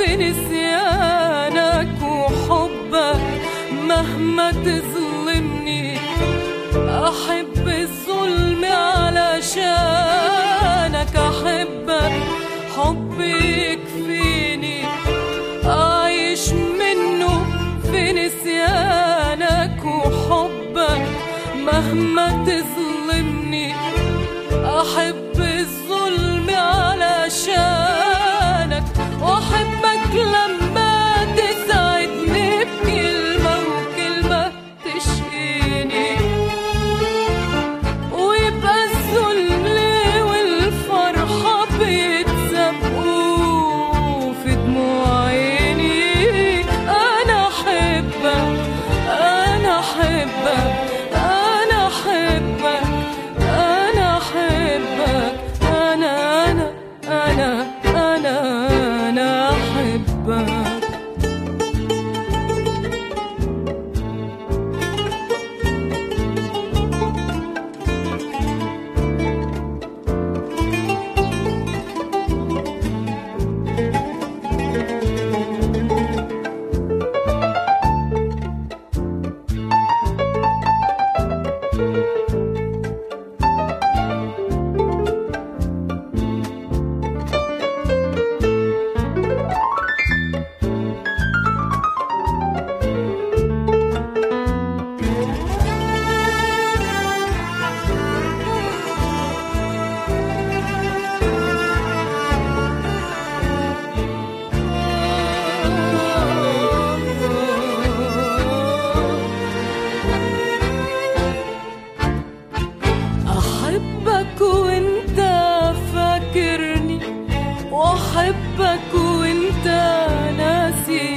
في نسيانك وحبك مهما تظلمني أحب الظلم علشانك أحبك حبي يكفيني أعيش منه في نسيانك وحبك مهما تظلمني أحب الظلم علشانك وأحبك لما تسعدني بكلمة وكلمة تشقيني ويبقى الذل والفرحة بيتسابقوا في دموع عيني أنا أحبك أنا أحبك أنا أحبك أنا أحبك أنا أنا أنا أنا أنا أحبك أحبك وانت فاكرني وأحبك وانت ناسي